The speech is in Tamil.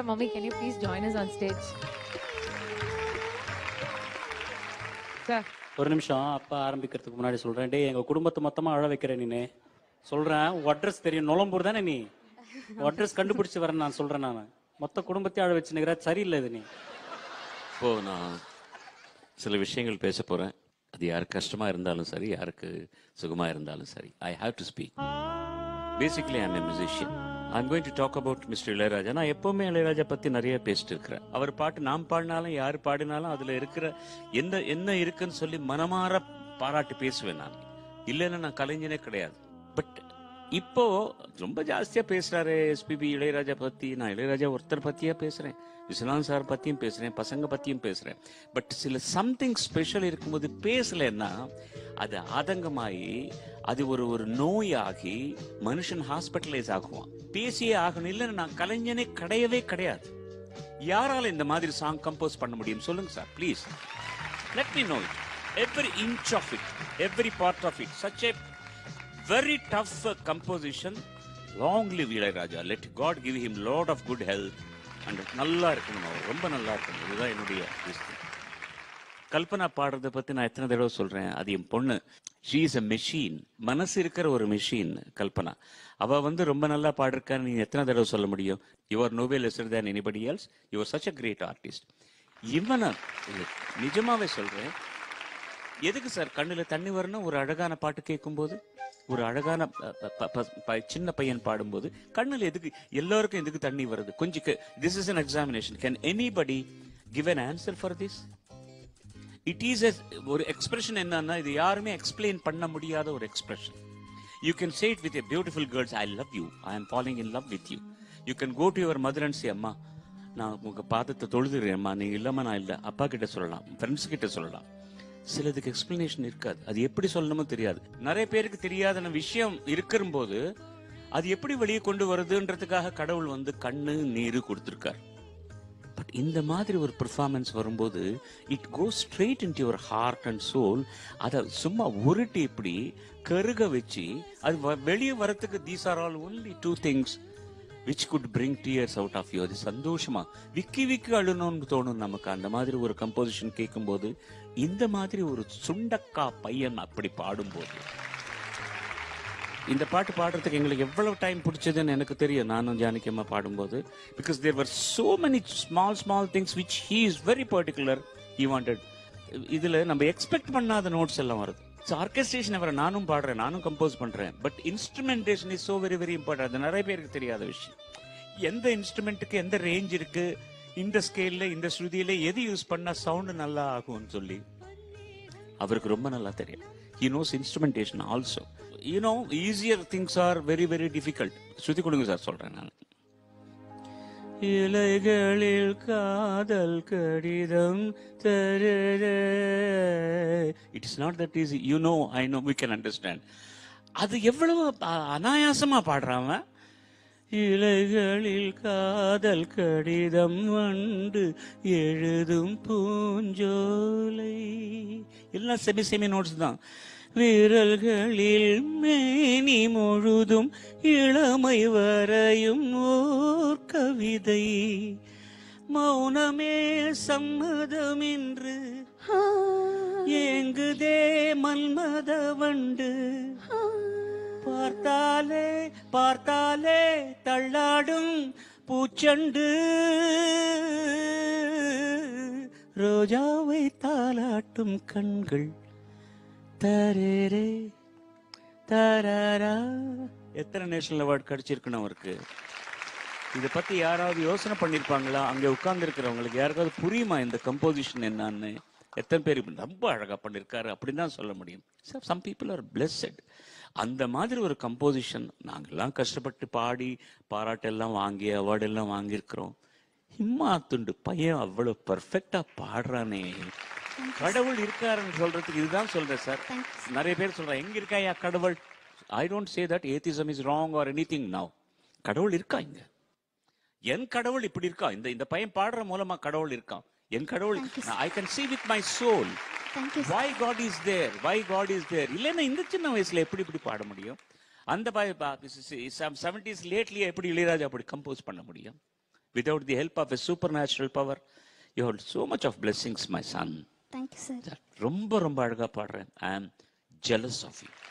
Srishtiyoda mummy, can you please join us on stage? Sir, ஒரு நிமிஷம் அப்பா ஆரம்பிக்கிறதுக்கு முன்னாடி சொல்றேன் டேய் எங்க குடும்பத்தை மொத்தமா அழ வைக்கிற நீனு சொல்றேன் அட்ரஸ் தெரியும் நுழம்பூர் தானே நீ அட்ரஸ் கண்டுபிடிச்சு வரேன் நான் சொல்றேன் நான் மொத்த குடும்பத்தையும் அழ வச்சுனுக்கிற சரியில்லை இது நீ இப்போ நான் சில விஷயங்கள் பேச போறேன் அது யாருக்கு கஷ்டமா இருந்தாலும் சரி யாருக்கு சுகமா இருந்தாலும் சரி I have to speak basically I'm a musician I'm going to talk about mister Ilaiyaraaja நான் எப்பவுமே இளையராஜா பத்தி நிறைய பேசிட்டு இருக்கிறேன் அவர் பாட்டு நாம் பாடினாலும் யார் பாடினாலும் அதுல இருக்கிற எந்த என்ன இருக்குன்னு சொல்லி மனமாற பாராட்டி பேசுவேன் நான் இல்லைன்னா நான் கலைஞனே கிடையாது பட் இப்போ ரொம்ப ஜாஸ்தியா பேசுறாரு எஸ்பிபி இளையராஜா பத்தி நான் இளையராஜா ஒருத்தர் பத்தியா பேசுறேன் விஸ்வநாத் சார் பத்தியும் பேசுறேன் பசங்க பத்தியும் பேசுறேன் பட் சில சம்திங் ஸ்பெஷல் இருக்கும்போது பேசலைன்னா அது ஆதங்கமாயி அது ஒரு ஒரு நோயாகி மனுஷன் ஹாஸ்பிட்டலைஸ் ஆகுவான் பேசியே ஆகணும் இல்லைன்னா நான் கலைஞனே கிடையவே கிடையாது யாரால இந்த மாதிரி சாங் கம்போஸ் பண்ண முடியும் சொல்லுங்க sir please let me know it every inch of it every part of it such a very tough uh, composition. Long live Ilaiyaraaja let God give him lot of good health and நல்லா இருக்கணும் அவர் ரொம்ப நல்லா இருக்கணும் இதுதான் என்னுடைய விஷயம் கல்பனா பாடுறத பத்தி நான் எத்தனை தடவை சொல்றேன் அது என் பொண்ணு ஷீ இஸ் அ மெஷின் மனசு இருக்கிற ஒரு மெஷின் கல்பனா அவ வந்து ரொம்ப நல்லா பாடிருக்கான்னு நீ எத்தனை தடவை சொல்ல முடியும் your no way lesser than anybody else your such a great artist இவனை நிஜமாவே சொல்றேன் எதுக்கு சார் கண்ணுல தண்ணி வரணும் ஒரு அழகான பாட்டு கேட்கும்போது ஒரு அழகான ப- ப- ப- ப- சின்ன பையன் பாடும்போது கண்ணுல எதுக்கு எல்லாருக்கும் எதுக்கு தண்ணி வருது கொஞ்சம் this is an examination can anybody give an answer for this it is ஒரு எக்ஸ்பிரஷன் என்னன்னா இது யாருமே எக்ஸ்பிளைன் பண்ண முடியாத ஒரு expression you can say it with a beautiful girls I love you I am falling in love with you you can go to your mother and see அம்மா நான் உங்க பாதத்தை தொழுதுறேன்மா நீங்க இல்லாம நான் இல்ல அப்பா கிட்ட சொல்லலாம் ஃப்ரெண்ட்ஸ் கிட்ட சொல்லலாம் சிலதுக்கு எக்ஸ்பிளனேஷன் இருக்காது அது எப்படி சொல்லணுமோ தெரியாது நிறைய பேருக்கு தெரியாத விஷயம் இருக்கிற போது அது எப்படி வெளியே கொண்டு வருதுன்றதுக்காக கடவுள் வந்து கண்ணு நீரு கொடுத்திருக்கார் பட் இந்த மாதிரி ஒரு பெர்ஃபார்மன்ஸ் வரும்போது it go straight in your heart and soul அதை சும்மா உருட்டி இப்படி கருக வச்சு அது வ- வெளியே வரத்துக்கு these are all only two things which good bring tears out of you அது சந்தோஷமா விக்கி விக்கி அழுணும்னு தோணும் நமக்கு அந்த மாதிரி ஒரு கம்போசிஷன் கேட்கும்போது இந்த மாதிரி ஒரு சுண்டக்கா பையன் அப்படி பாடும்போது இந்த பாட்டு பாடுறதுக்கு எங்களுக்கு எவ்வளவு டைம் பிடிச்சதுன்னு எனக்கு தெரியும் நானும் ஜானகி அம்மா பாடும்போது because there were so many small small things which he is very particular he wanted இதுல நம்ம எக்ஸ்பெக்ட் பண்ணாத நோட்ஸ் எல்லாம் வருது ஸோ ஆர்கெஸ்ட்ரேஷன் வர நானும் பாடுறேன் நானும் கம்போஸ் பண்றேன் but instrumentation is so very very important அது நிறைய பேருக்கு தெரியாத விஷயம் எந்த இன்ஸ்ட்ருமெண்ட்டுக்கு எந்த ரேஞ்ச் இருக்கு இந்த ஸ்கேல்ல இந்த ஸ்ருதியில எது யூஸ் பண்ணா சவுண்ட் நல்லா ஆகும்னு சொல்லி அவருக்கு ரொம்ப நல்லா தெரியும் he knows instrumentation also you know easier things are very very difficult ஸ்ருதி கொடுங்க சார் சொல்றேன் நான் இலைகளில் காதல் கடிதம் it is not that easy you know I know we can understand அது எவ்வளவு அ- அனாயாசமா பாடுறான் அவன். இலைகளில் காதல் கடிதம் வண்டு எழுதும் பூஞ்சோலை எல்லாம் செமி செமி நோட்ஸ் தான் விரல்களில் மேனி முழுதும் இளமை வரையும் ஓர் கவிதை மௌனமே சம்மதம் என்று ஏங்குதே மன்மத வண்டு பார்த்தாலே பார்த்தாலே தள்ளாடும் பூச்சண்டு ரோஜாவை தாலாட்டும் கண்கள் தரேரே தரரா எத்தனை நேஷனல் அவார்டு கிடைச்சிருக்கணும் அவருக்கு இதை பத்தி யாராவது யோசனை பண்ணிருப்பாங்களா அங்க உட்கார்ந்து இருக்கிறவங்களுக்கு யாருக்காவது புரியுமா இந்த கம்போசிஷன் என்னன்னு எத்தனை பேர் இப்ப ரொம்ப அழகா பண்ணிருக்காரு அப்படின்னு தான் சொல்ல முடியும் சம் பீப்புள் ஆர் பிளெஸ்ட் அந்த மாதிரி ஒரு கம்போசிஷன் நாங்கெல்லாம் கஷ்டப்பட்டு பாடி பாராட்டெல்லாம் வாங்கி அவார்டு எல்லாம் வாங்கியிருக்கிறோம் ஹிம்மா துண்டு பையன் அவ்வளவு பர்ஃபெக்டா பாடுறானே கடவுள் இருக்காருன்னு சொல்றதுக்கு இதுதான் சொல்றேன் சார் நிறைய பேர் சொல்றாங்க எங்க இருக்காயா கடவுள் I don't say that atheism is wrong or anything now கடவுள் இருக்கா இங்க என் கடவுள் இப்படி இருக்கா இந்த இந்த பையன் பாடுற மூலமா கடவுள் இருக்கான் என் கடவுள் I can see with my soul why God is there why God is there இல்லைன்னா இந்த சின்ன வயசுல எப்படி இப்படி பாட முடியும் அந்த செவன்டிஸ் லேட்லயே எப்படி இளையராஜா அப்படி கம்போஸ் பண்ண முடியும் without the help of a supernatural power. You have so much of blessings, my son. Thank you sir ரொம்ப ரொம்ப அழகா பாடுறேன் ஐ ஆம் ஜெலஸ் ஆஃப் யூ